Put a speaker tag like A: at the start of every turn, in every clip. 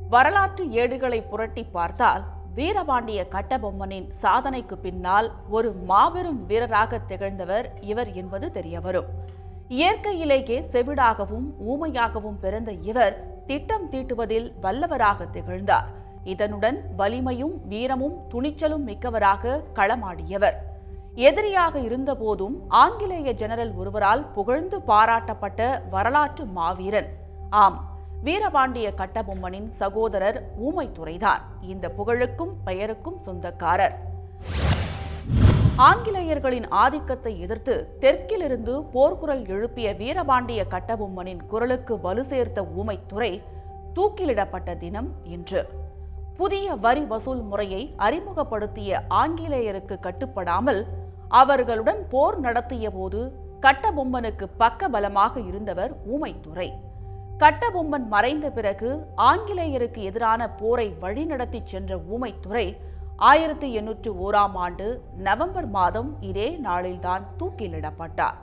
A: வரலாற்று ஏடுகளை புரட்டி பார்த்தால் வீரபாண்டிய கட்டபொம்மனின் சாதனைக்கு பின்னால் ஒரு மாபெரும் வீரராக திகழ்ந்தவர் இவர் என்பது தெரியவரும் இயற்கையிலேயே செவிடாகவும் ஊமையாகவும் பிறந்த இவர் திட்டம் தீட்டுவதில் வல்லவராக திகழ்ந்தார் இதனுடன் வலிமையும் வீரமும் துணிச்சலும் மிக்கவராக களமாடியவர் எதிரியாக இருந்தபோதும் ஆங்கிலேய ஜெனரல் ஒருவரால் புகழ்ந்து பாராட்டப்பட்ட வரலாற்று மாவீரன் ஆம் வீரபாண்டிய கட்டபொம்மனின் சகோதரர் ஊமைத்துறைதான் இந்த புகழுக்கும் பெயருக்கும் சொந்தக்காரர் ஆங்கிலேயர்களின் ஆதிக்கத்தை எதிர்த்து தெற்கிலிருந்து போர்க்குரல் எழுப்பிய வீரபாண்டிய கட்டபொம்மனின் குரலுக்கு வலு சேர்த்த ஊமைத்துறை தூக்கிலிடப்பட்ட தினம் இன்று புதிய வரி வசூல் முறையை அறிமுகப்படுத்திய ஆங்கிலேயருக்கு கட்டுப்படாமல் அவர்களுடன் போர் நடத்திய போது கட்டபொம்மனுக்கு பக்கபலமாக இருந்தவர் ஊமைத்துறை கட்டபொம்மன் மறைந்த பிறகு ஆங்கிலேயருக்கு எதிரான போரை வழிநடத்தி சென்ற ஊமைத்துறை ஆயிரத்தி எண்ணூற்று ஓராம் ஆண்டு நவம்பர் மாதம் இதே நாளில்தான் தூக்கிலிடப்பட்டார்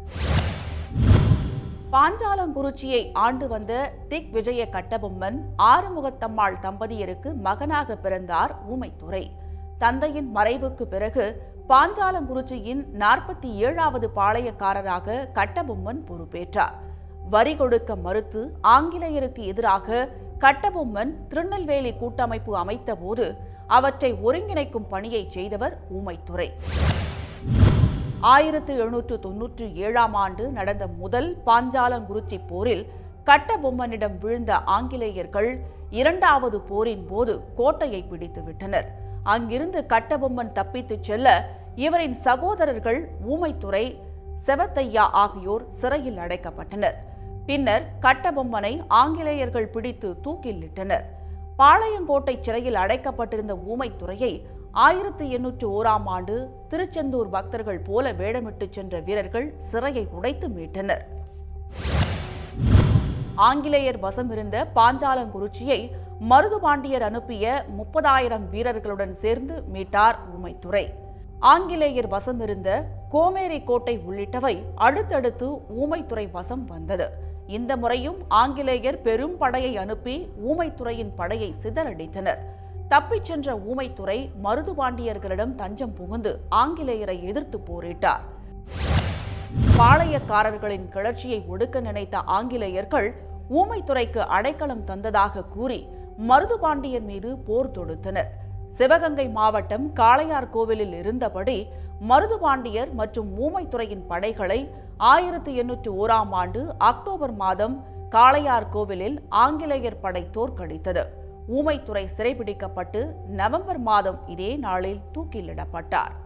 A: பாஞ்சாலங்குறிச்சியை ஆண்டு வந்த திக் விஜய கட்டபொம்மன் ஆறுமுகத்தம்மாள் தம்பதியருக்கு மகனாக பிறந்தார் ஊமைத்துறை தந்தையின் மறைவுக்கு பிறகு பாஞ்சாலங்குறிச்சியின் நாற்பத்தி ஏழாவது பாளையக்காரராக கட்டபொம்மன் பொறுப்பேற்றார் வரி கொடுக்க மறுத்து ஆங்கிலேயருக்கு எதிராக கட்டபொம்மன் திருநெல்வேலி கூட்டமைப்பு அமைத்தபோது அவற்றை ஒருங்கிணைக்கும் பணியை செய்தவர் ஊமைத்துறை ஆயிரத்து எழுநூற்று தொன்னூற்று ஏழாம் ஆண்டு நடந்த முதல் பாஞ்சாலங்குறிச்சி போரில் கட்டபொம்மனிடம் விழுந்த ஆங்கிலேயர்கள் இரண்டாவது போரின் போது கோட்டையை பிடித்து விட்டனர் அங்கிருந்து கட்டபொம்மன் தப்பித்துச் செல்ல இவரின் சகோதரர்கள் ஊமைத்துறை செவத்தையா ஆகியோர் சிறையில் அடைக்கப்பட்டனர் பின்னர் கட்டபொம்மனை ஆங்கிலேயர்கள் பிடித்து தூக்கிலிட்டனர் பாளையங்கோட்டை சிறையில் அடைக்கப்பட்டிருந்த ஊமைத்துறையை ஆயிரத்தி எண்ணூற்று ஓராம் ஆண்டு திருச்செந்தூர் பக்தர்கள் போல வேடமிட்டு சென்ற வீரர்கள் சிறையை உடைத்து மீட்டனர் ஆங்கிலேயர் வசமிருந்த பாஞ்சாலங்குறிச்சியை மருதுபாண்டியர் அனுப்பிய முப்பதாயிரம் வீரர்களுடன் சேர்ந்து மீட்டார் ஊமைத்துறை ஆங்கிலேயர் வசமிருந்த கோமேரி கோட்டை உள்ளிட்டவை அடுத்தடுத்து ஊமைத்துறை வசம் வந்தது இந்த முறையும் ஆங்கிலேயர் பெரும் படையை அனுப்பி ஊமைத்துறையின் படையை சிதறடித்தனர் தப்பிச் சென்ற ஊமைத்துறை மருதுபாண்டியர்களிடம் தஞ்சம் புகுந்து ஆங்கிலேயரை எதிர்த்து போரிட்டார் பாளையக்காரர்களின் கிளர்ச்சியை ஒடுக்க நினைத்த ஆங்கிலேயர்கள் ஊமைத்துறைக்கு அடைக்கலம் தந்ததாக கூறி மருதுபாண்டியர் மீது போர் தொடுத்தனர் சிவகங்கை மாவட்டம் காளையார் கோவிலில் இருந்தபடி மருதுபாண்டியர் மற்றும் ஊமைத்துறையின் படைகளை ஆயிரத்தி எண்ணூற்று ஓராம் ஆண்டு அக்டோபர் மாதம் காளையார் கோவிலில் ஆங்கிலேயர் படை தோற்கடித்தது ஊமைத்துறை சிறைபிடிக்கப்பட்டு நவம்பர் மாதம் இதே நாளில் தூக்கிலிடப்பட்டார்